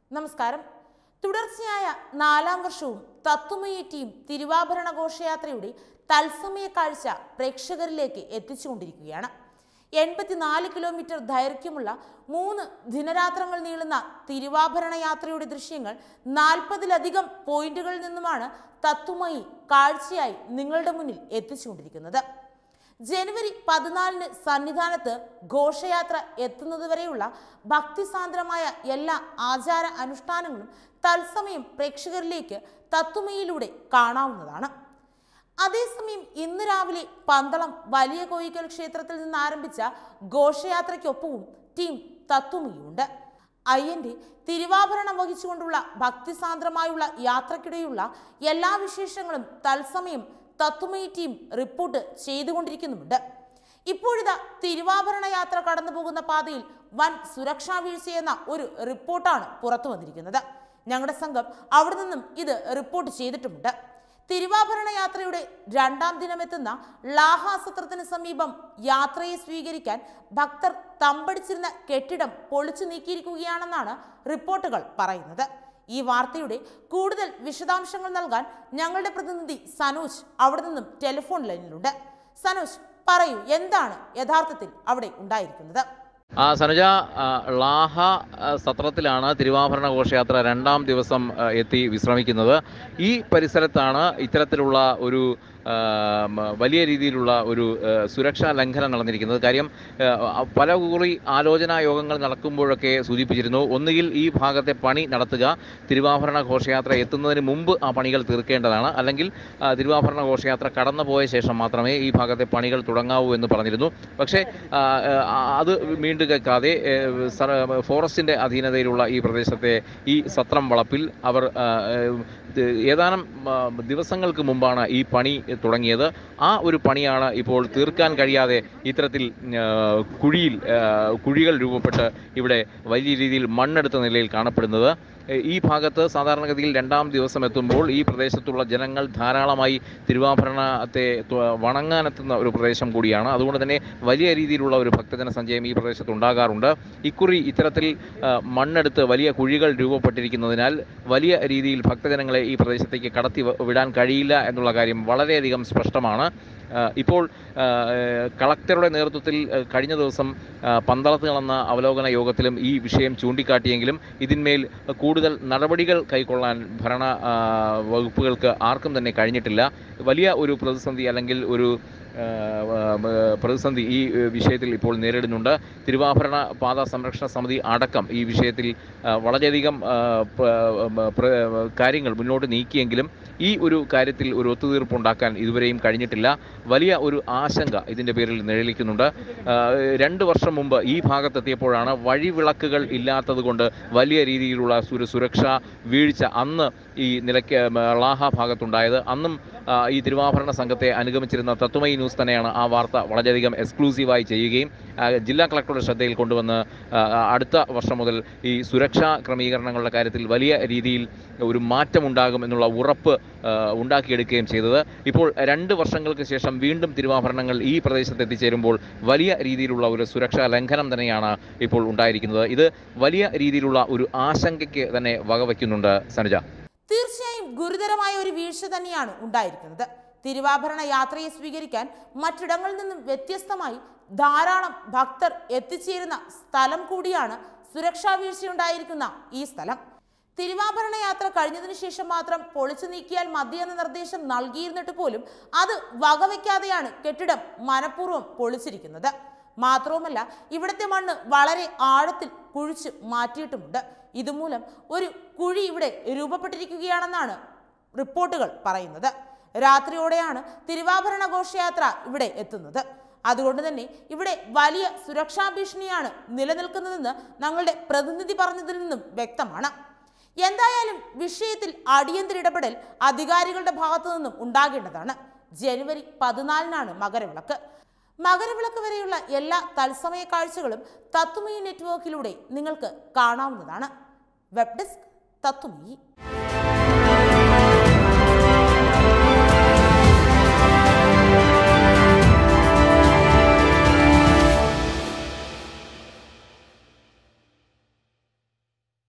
നമസ്കാരം തുടർച്ചയായ നാലാം വർഷവും തത്വമയി ടീം തിരുവാഭരണ ഘോഷയാത്രയുടെ തത്സമയ കാഴ്ച പ്രേക്ഷകരിലേക്ക് എത്തിച്ചുകൊണ്ടിരിക്കുകയാണ് എൺപത്തിനാല് കിലോമീറ്റർ ദൈർഘ്യമുള്ള മൂന്ന് ദിനരാത്രങ്ങൾ നീളുന്ന തിരുവാഭരണ യാത്രയുടെ ദൃശ്യങ്ങൾ നാൽപ്പതിലധികം പോയിന്റുകളിൽ നിന്നുമാണ് തത്വമയി കാഴ്ചയായി നിങ്ങളുടെ മുന്നിൽ എത്തിച്ചുകൊണ്ടിരിക്കുന്നത് ജനുവരി പതിനാലിന് സന്നിധാനത്ത് ഘോഷയാത്ര എത്തുന്നതുവരെയുള്ള ഭക്തിസാന്ദ്രമായ എല്ലാ ആചാര അനുഷ്ഠാനങ്ങളും തത്സമയം പ്രേക്ഷകരിലേക്ക് തത്വമയിലൂടെ കാണാവുന്നതാണ് അതേസമയം ഇന്ന് രാവിലെ പന്തളം വലിയ കോയിക്കൽ ക്ഷേത്രത്തിൽ നിന്ന് ആരംഭിച്ച ഘോഷയാത്രയ്ക്കൊപ്പവും ടീം തത്വമിയുണ്ട് അയ്യന്റെ തിരുവാഭരണം വഹിച്ചുകൊണ്ടുള്ള ഭക്തിസാന്ദ്രമായുള്ള യാത്രക്കിടെയുള്ള എല്ലാ വിശേഷങ്ങളും തത്സമയം തത്വമയി ടീം റിപ്പോർട്ട് ചെയ്തുകൊണ്ടിരിക്കുന്നുമുണ്ട് ഇപ്പോഴിതാ തിരുവാഭരണ യാത്ര കടന്നു പോകുന്ന പാതയിൽ വൻ സുരക്ഷാ വീഴ്ചയെന്ന ഒരു റിപ്പോർട്ടാണ് പുറത്തു വന്നിരിക്കുന്നത് ഞങ്ങളുടെ സംഘം അവിടെ നിന്നും ഇത് റിപ്പോർട്ട് ചെയ്തിട്ടുമുണ്ട് തിരുവാഭരണ യാത്രയുടെ രണ്ടാം ദിനമെത്തുന്ന ലാഹാസത്രത്തിന് സമീപം യാത്രയെ സ്വീകരിക്കാൻ ഭക്തർ തമ്പടിച്ചിരുന്ന കെട്ടിടം പൊളിച്ചു നീക്കിയിരിക്കുകയാണെന്നാണ് റിപ്പോർട്ടുകൾ പറയുന്നത് ഈ വാർത്തയുടെ കൂടുതൽ വിശദാംശങ്ങൾ നൽകാൻ ഞങ്ങളുടെ പ്രതിനിധി സനോജ് അവിടെ നിന്നും ടെലിഫോൺ ലൈനിലുണ്ട് സനോജ് പറയൂ എന്താണ് യഥാർത്ഥത്തിൽ അവിടെ ഉണ്ടായിരിക്കുന്നത് ആ സനുജ ആ, ലാഹ ആ, സത്രത്തിലാണ് തിരുവാഭരണ ഘോഷയാത്ര രണ്ടാം ദിവസം ആ, എത്തി വിശ്രമിക്കുന്നത് ഈ പരിസരത്താണ് ഇത്തരത്തിലുള്ള ഒരു ആ, മ, വലിയ രീതിയിലുള്ള ഒരു ആ, സുരക്ഷാ ലംഘനം നടന്നിരിക്കുന്നത് കാര്യം ആ, പല കുറി ആലോചനാ യോഗങ്ങൾ നടക്കുമ്പോഴൊക്കെ സൂചിപ്പിച്ചിരുന്നു ഒന്നുകിൽ ഈ ഭാഗത്തെ പണി നടത്തുക തിരുവാഭരണ ഘോഷയാത്ര എത്തുന്നതിന് മുമ്പ് ആ പണികൾ തീർക്കേണ്ടതാണ് അല്ലെങ്കിൽ ആ, തിരുവാഭരണ ഘോഷയാത്ര കടന്നു പോയ ശേഷം മാത്രമേ ഈ ഭാഗത്തെ പണികൾ തുടങ്ങാവൂ എന്ന് പറഞ്ഞിരുന്നു പക്ഷേ ആ, ആ, അത് വീണ്ടും കേൾക്കാതെ ഏ, സർ- ഫോറസ്റ്റിന്റെ അധീനതയിലുള്ള ഈ പ്രദേശത്തെ ഈ സത്രം വളപ്പിൽ അവർ ആ, ഏ, ഇത് ഏതാനും ആ, ദിവസങ്ങൾക്ക് മുമ്പാണ് ഈ പണി തുടങ്ങിയത് ആ ഒരു പണിയാണ് ഇപ്പോൾ തീർക്കാൻ കഴിയാതെ ഇത്തരത്തിൽ ആ, കുഴിയിൽ ആ, കുഴികൾ രൂപപ്പെട്ട് ഇവിടെ വലിയ രീതിയിൽ മണ്ണെടുത്ത നിലയിൽ കാണപ്പെടുന്നത് ഏ, ഈ ഭാഗത്ത് സാധാരണഗതിയിൽ രണ്ടാം ദിവസം എത്തുമ്പോൾ ഈ പ്രദേശത്തുള്ള ജനങ്ങൾ ധാരാളമായി തിരുവാഭരണത്തെ ത്വ- വണങ്ങാനെത്തുന്ന ഒരു പ്രദേശം കൂടിയാണ് അതുകൊണ്ട് തന്നെ വലിയ രീതിയിലുള്ള ഒരു ഭക്തജന സഞ്ചയം ഈ പ്രദേശത്ത് ഉണ്ടാകാറുണ്ട് ഇക്കുറി ഇത്തരത്തിൽ ആ, മണ്ണെടുത്ത് വലിയ കുഴികൾ രൂപപ്പെട്ടിരിക്കുന്നതിനാൽ വലിയ രീതിയിൽ ഭക്തജനങ്ങളെ ഈ പ്രദേശത്തേക്ക് കടത്തി വ- വിടാൻ കഴിയില്ല എന്നുള്ള കാര്യം വളരെയധികം സ്പഷ്ടമാണ് ആ, ഇപ്പോൾ ആ, കളക്ടറുടെ നേതൃത്വത്തിൽ ആ, കഴിഞ്ഞ ദിവസം ആ, പന്തളത്ത് നടന്ന അവലോകന യോഗത്തിലും ഈ വിഷയം ചൂണ്ടിക്കാട്ടിയെങ്കിലും ഇതിന്മേൽ കൂടുതൽ നടപടികൾ കൈക്കൊള്ളാൻ ഭരണ ആ, വകുപ്പുകൾക്ക് ആർക്കും തന്നെ കഴിഞ്ഞിട്ടില്ല വലിയ ഒരു പ്രതിസന്ധി അല്ലെങ്കിൽ ഒരു ആ, ആ, പ്രതിസന്ധി ഈ ഏ, വിഷയത്തിൽ ഇപ്പോൾ നേരിടുന്നുണ്ട് തിരുവാഭരണ പാത സംരക്ഷണ സമിതി അടക്കം ഈ വിഷയത്തിൽ ആ, വളരെയധികം ആ, പ- മ- പ്ര- കാര്യങ്ങൾ മുന്നോട്ട് നീക്കിയെങ്കിലും ഈ ഒരു കാര്യത്തിൽ ഒരു ഒത്തുതീർപ്പുണ്ടാക്കാൻ ഇതുവരെയും കഴിഞ്ഞിട്ടില്ല വലിയ ഒരു ആശങ്ക ഇതിൻ്റെ പേരിൽ നിഴലിക്കുന്നുണ്ട് ആ, രണ്ട് വർഷം മുമ്പ് ഈ ഭാഗത്തെത്തിയപ്പോഴാണ് വഴിവിളക്കുകൾ ഇല്ലാത്തതുകൊണ്ട് വലിയ രീതിയിലുള്ള ഒരു സുരക്ഷാ വീഴ്ച അന്ന് ഈ നിലയ്ക്ക് മ, ലാഹ ഭാഗത്തുണ്ടായത് അന്നും ആ, ഈ തിരുവാഭരണ സംഘത്തെ അനുഗമിച്ചിരുന്ന തത്വമയി ന്യൂസ് തന്നെയാണ് ആ വാർത്ത വളരെയധികം എക്സ്ക്ലൂസീവായി ചെയ്യുകയും ആ, ജില്ലാ കളക്ടറുടെ ശ്രദ്ധയിൽ കൊണ്ടുവന്ന് ആ, അടുത്ത വർഷം മുതൽ ഈ സുരക്ഷാ ക്രമീകരണങ്ങളുടെ കാര്യത്തിൽ വലിയ രീതിയിൽ ഒരു മാറ്റമുണ്ടാകും എന്നുള്ള ഉറപ്പ് ആ, ഉണ്ടാക്കിയെടുക്കുകയും ചെയ്തത് ഇപ്പോൾ രണ്ട് വർഷങ്ങൾക്ക് ശേഷം വീണ്ടും തിരുവാഭരണങ്ങൾ ഈ പ്രദേശത്ത് എത്തിച്ചേരുമ്പോൾ വലിയ രീതിയിലുള്ള ഒരു സുരക്ഷാ ലംഘനം തന്നെയാണ് ഇപ്പോൾ ഉണ്ടായിരിക്കുന്നത് ഇത് വലിയ രീതിയിലുള്ള ഒരു ആശങ്കയ്ക്ക് തന്നെ വകവയ്ക്കുന്നുണ്ട് സനുജ തീർച്ചയായും ഗുരുതരമായ ഒരു വീഴ്ച തന്നെയാണ് ഉണ്ടായിരിക്കുന്നത് തിരുവാഭരണ യാത്രയെ സ്വീകരിക്കാൻ മറ്റിടങ്ങളിൽ നിന്നും വ്യത്യസ്തമായി ധാരാളം ഭക്തർ എത്തിച്ചേരുന്ന സ്ഥലം കൂടിയാണ് സുരക്ഷാ വീഴ്ചയുണ്ടായിരിക്കുന്ന ഈ സ്ഥലം തിരുവാഭരണ യാത്ര കഴിഞ്ഞതിന് ശേഷം മാത്രം പൊളിച്ചു നീക്കിയാൽ മതി എന്ന നിർദ്ദേശം നൽകിയിരുന്നിട്ട് പോലും അത് വകവയ്ക്കാതെയാണ് കെട്ടിടം മനഃപൂർവ്വം പൊളിച്ചിരിക്കുന്നത് മാത്രവുമല്ല ഇവിടുത്തെ മണ്ണ് വളരെ ആഴത്തിൽ കുഴിച്ച് മാറ്റിയിട്ടുമുണ്ട് ഇതുമൂലം ഒരു കുഴി ഇവിടെ രൂപപ്പെട്ടിരിക്കുകയാണെന്നാണ് റിപ്പോർട്ടുകൾ പറയുന്നത് രാത്രിയോടെയാണ് തിരുവാഭരണ ഘോഷയാത്ര ഇവിടെ എത്തുന്നത് അതുകൊണ്ട് തന്നെ ഇവിടെ വലിയ സുരക്ഷാ ഭീഷണിയാണ് നിലനിൽക്കുന്നതെന്ന് ഞങ്ങളുടെ പ്രതിനിധി പറഞ്ഞതിൽ നിന്നും വ്യക്തമാണ് എന്തായാലും വിഷയത്തിൽ അടിയന്തര ഇടപെടൽ അധികാരികളുടെ ഭാഗത്തു നിന്നും ഉണ്ടാകേണ്ടതാണ് ജനുവരി പതിനാലിനാണ് മകരവിളക്ക് മകരവിളക്ക് വരെയുള്ള എല്ലാ തത്സമയ കാഴ്ചകളും തത്വമയി നെറ്റ്വർക്കിലൂടെ നിങ്ങൾക്ക് കാണാവുന്നതാണ് വെബ് ഡെസ്ക് തത്വമയി